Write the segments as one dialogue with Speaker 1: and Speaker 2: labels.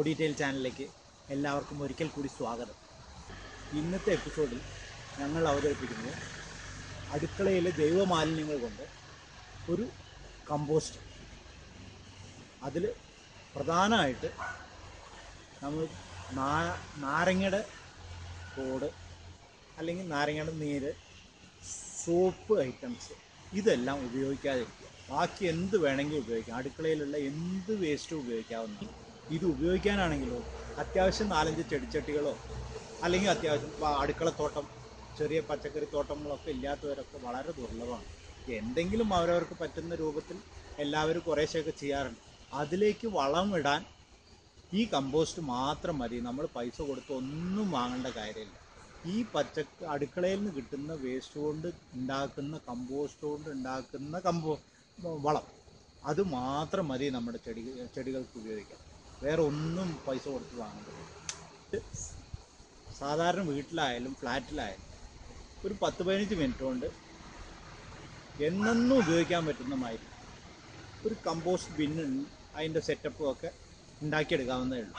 Speaker 1: body tail ചാനലിലേക്ക് എല്ലാവർക്കും ഒരിക്കൽ കൂടി സ്വാഗതം ഇന്നത്തെ എപ്പിസോഡിൽ ഞങ്ങൾ അവതരിപ്പിക്കുന്നത് അടുക്കളയിലെ ജൈവമാലിന്യങ്ങൾ കൊണ്ട് ഒരു കമ്പോസ്റ്റ് അതിൽ പ്രധാനമായിട്ട് നമ്മൾ നാ നാരങ്ങയുടെ തോട് അല്ലെങ്കിൽ നാരങ്ങയുടെ നീര് സോപ്പ് ഐറ്റംസ് ഇതെല്ലാം ഉപയോഗിക്കാതിരിക്കുക ബാക്കി എന്ത് വേണമെങ്കിലും ഉപയോഗിക്കാം അടുക്കളയിലുള്ള എന്ത് വേസ്റ്റും ഉപയോഗിക്കാവുന്നതാണ് ഇത് ഉപയോഗിക്കാനാണെങ്കിലോ അത്യാവശ്യം നാലഞ്ച് ചെടിച്ചട്ടികളോ അല്ലെങ്കിൽ അത്യാവശ്യം പ- അടുക്കളത്തോട്ടം ചെറിയ പച്ചക്കറി തോട്ടങ്ങളൊക്കെ ഇല്ലാത്തവരൊക്കെ വളരെ ദുർലഭമാണ് എന്തെങ്കിലും അവരവർക്ക് പറ്റുന്ന രൂപത്തിൽ എല്ലാവരും കുറേശ്ശെയൊക്കെ ചെയ്യാറുണ്ട് അതിലേക്ക് വളം ഇടാൻ ഈ കമ്പോസ്റ്റ് മാത്രം മതി നമ്മൾ പൈസ കൊടുത്ത് ഒന്നും വാങ്ങേണ്ട കാര്യമില്ല ഈ പച്ച അടുക്കളയിൽ നിന്ന് കിട്ടുന്ന വേസ്റ്റ് കൊണ്ട് ഉണ്ടാക്കുന്ന കമ്പോസ്റ്റ് കൊണ്ട് ഉണ്ടാക്കുന്ന കമ്പോ വളം അത് മാത്രം മതി നമ്മുടെ ചെടി ചെടികൾക്ക് ഉപയോഗിക്കാൻ വേറെ ഒന്നും പൈസ കൊടുത്ത് വാങ്ങേണ്ടത് സാധാരണ വീട്ടിലായാലും ഫ്ലാറ്റിലായാലും ഒരു പത്ത് പതിനഞ്ച് മിനിറ്റ് കൊണ്ട് എന്നെന്നും ഉപയോഗിക്കാൻ പറ്റുന്ന മാതിരി ഒരു കമ്പോസ്റ്റ് ബിന്ന് അതിൻ്റെ സെറ്റപ്പും ഒക്കെ ഉണ്ടാക്കിയെടുക്കാവുന്നതേ ഉള്ളൂ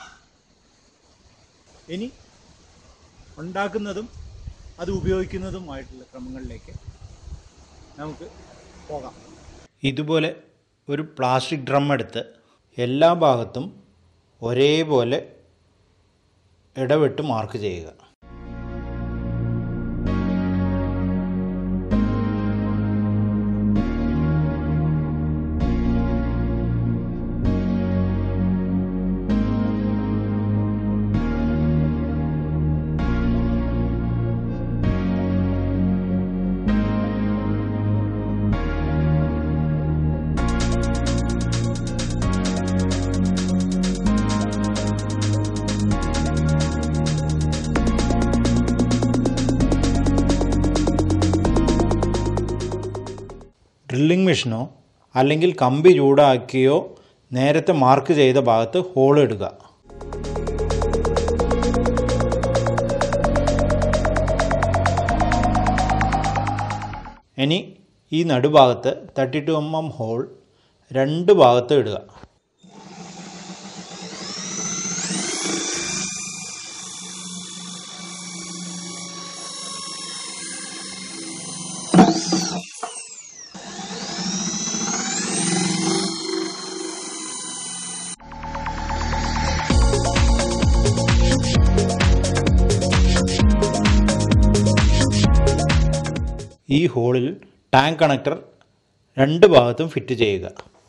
Speaker 1: ഇനി ഉണ്ടാക്കുന്നതും അത് ഉപയോഗിക്കുന്നതുമായിട്ടുള്ള ക്രമങ്ങളിലേക്ക് നമുക്ക് പോകാം
Speaker 2: ഇതുപോലെ ഒരു പ്ലാസ്റ്റിക് ഡ്രം എടുത്ത് എല്ലാ ഭാഗത്തും ഒരേപോലെ ഇടവിട്ട് മാർക്ക് ചെയ്യുക ഡ്രില്ലിംഗ് മെഷീനോ അല്ലെങ്കിൽ കമ്പി ചൂടാക്കിയോ നേരത്തെ മാർക്ക് ചെയ്ത ഭാഗത്ത് ഹോൾ ഇടുക ഇനി ഈ നടുഭാഗത്ത് thirty two M M hole രണ്ട് ഭാഗത്ത് ഇടുക ഈ ഹോളിൽ ടാങ്ക് കണക്ടർ രണ്ട് ഭാഗത്തും ഫിറ്റ് ചെയ്യുക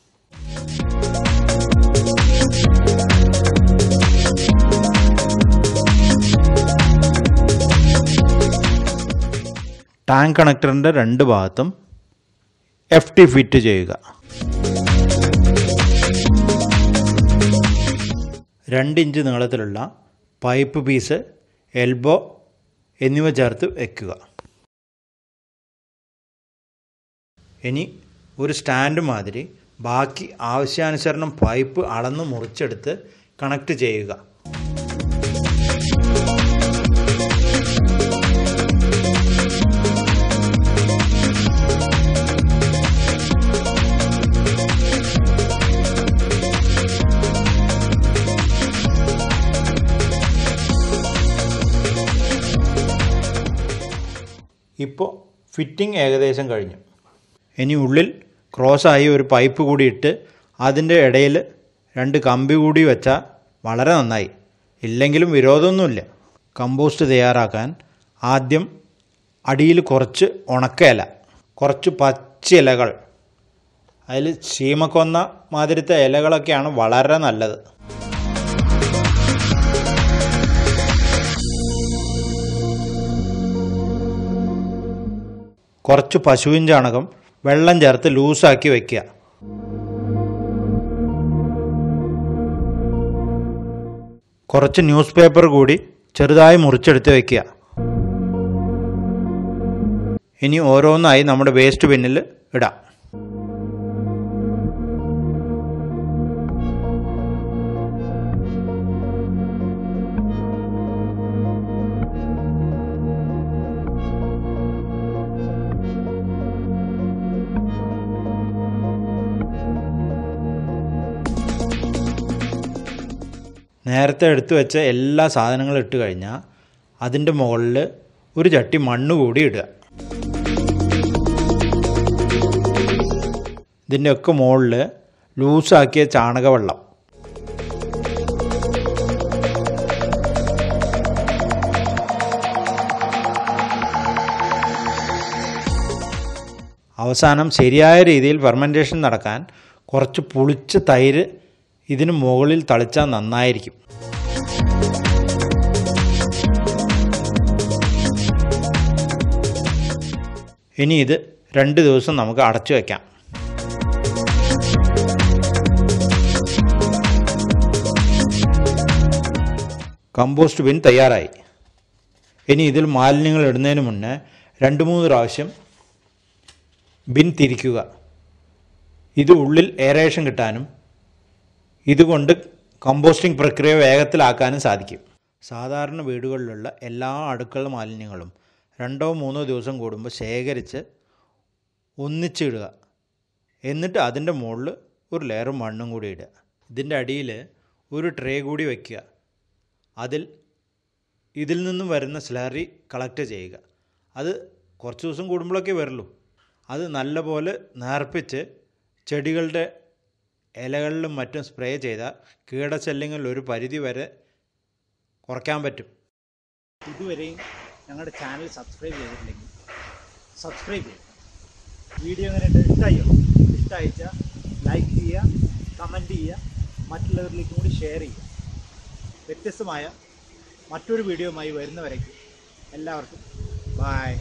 Speaker 2: ടാങ്ക് കണക്ടറിൻ്റെ രണ്ട് ഭാഗത്തും എഫ് ടി ഫിറ്റ് ചെയ്യുക രണ്ട് ഇഞ്ച് നീളത്തിലുള്ള പൈപ്പ് പീസ് എൽബോ എന്നിവ ചേർത്ത് വയ്ക്കുക ഇനി ഒരു സ്റ്റാൻഡ് മാതിരി ബാക്കി ആവശ്യാനുസരണം പൈപ്പ് അളന്ന് മുറിച്ചെടുത്ത് കണക്ട് ചെയ്യുക ഇപ്പോൾ ഫിറ്റിംഗ് ഏകദേശം കഴിഞ്ഞു ഇനി ഉള്ളിൽ ക്രോസായി ഒരു പൈപ്പ് കൂടി ഇട്ട് അതിൻ്റെ ഇടയിൽ രണ്ട് കമ്പി കൂടി വെച്ചാൽ വളരെ നന്നായി ഇല്ലെങ്കിലും വിരോധമൊന്നുമില്ല കമ്പോസ്റ്റ് തയ്യാറാക്കാൻ ആദ്യം അടിയിൽ കുറച്ച് ഉണക്കയില കുറച്ച് പച്ച ഇലകൾ അതിൽ ചീമക്കൊന്ന മാതിരത്തെ ഇലകളൊക്കെയാണ് വളരെ നല്ലത് കുറച്ച് പശുവിൻ ചാണകം വെള്ളം ചേർത്ത് ലൂസാക്കി വയ്ക്കുക കുറച്ച് ന്യൂസ് പേപ്പർ കൂടി ചെറുതായി മുറിച്ചെടുത്ത് വയ്ക്കുക ഇനി ഓരോന്നായി നമ്മുടെ വേസ്റ്റ് ബിന്നിൽ ഇടാം നേരത്തെ എടുത്തു വെച്ച എല്ലാ സാധനങ്ങളും ഇട്ട് കഴിഞ്ഞാൽ അതിൻ്റെ മുകളിൽ ഒരു ചട്ടി മണ്ണ് കൂടി ഇടുക ഇതിൻ്റെയൊക്കെ മുകളിൽ ലൂസാക്കിയ ചാണകവെള്ളം അവസാനം ശരിയായ രീതിയിൽ ഫെർമെൻറ്റേഷൻ നടക്കാൻ കുറച്ച് പുളിച്ച തൈര് ഇതിന് മുകളിൽ തളിച്ചാൽ നന്നായിരിക്കും ഇനി ഇത് രണ്ട് ദിവസം നമുക്ക് അടച്ചു വയ്ക്കാം കമ്പോസ്റ്റ് ബിൻ തയ്യാറായി ഇനി ഇതിൽ മാലിന്യങ്ങൾ ഇടുന്നതിന് മുന്നേ രണ്ട് മൂന്ന് പ്രാവശ്യം ബിൻ തിരിക്കുക ഇത് ഉള്ളിൽ എയറേഷൻ കിട്ടാനും ഇതുകൊണ്ട് കമ്പോസ്റ്റിംഗ് പ്രക്രിയ വേഗത്തിലാക്കാനും സാധിക്കും സാധാരണ വീടുകളിലുള്ള എല്ലാ അടുക്കള മാലിന്യങ്ങളും രണ്ടോ മൂന്നോ ദിവസം കൂടുമ്പോൾ ശേഖരിച്ച് ഒന്നിച്ചിടുക എന്നിട്ട് അതിൻ്റെ മുകളിൽ ഒരു ലെയർ മണ്ണും കൂടി ഇടുക ഇതിൻ്റെ അടിയിൽ ഒരു ട്രേ കൂടി വയ്ക്കുക അതിൽ ഇതിൽ നിന്നും വരുന്ന സ്ലറി കളക്ട് ചെയ്യുക അത് കുറച്ച് ദിവസം കൂടുമ്പോഴൊക്കെ വരുള്ളൂ അത് നല്ലപോലെ നേർപ്പിച്ച് ചെടികളുടെ ഇലകളിലും മറ്റും സ്പ്രേ ചെയ്താൽ കീടശല്യങ്ങളിൽ ഒരു പരിധി വരെ കുറയ്ക്കാൻ പറ്റും
Speaker 1: ഇതുവരെയും ഞങ്ങളുടെ ചാനൽ സബ്സ്ക്രൈബ് ചെയ്തിട്ടില്ലെങ്കിൽ സബ്സ്ക്രൈബ് ചെയ്യുക വീഡിയോ എങ്ങനെ ഇഷ്ടമായോ ഇഷ്ടമായിച്ചാൽ ലൈക്ക് ചെയ്യുക കമൻറ്റ് ചെയ്യുക മറ്റുള്ളവരിലേക്കും കൂടി ഷെയർ ചെയ്യുക വ്യത്യസ്തമായ മറ്റൊരു വീഡിയോയുമായി വരുന്നവരേക്കും എല്ലാവർക്കും ബൈ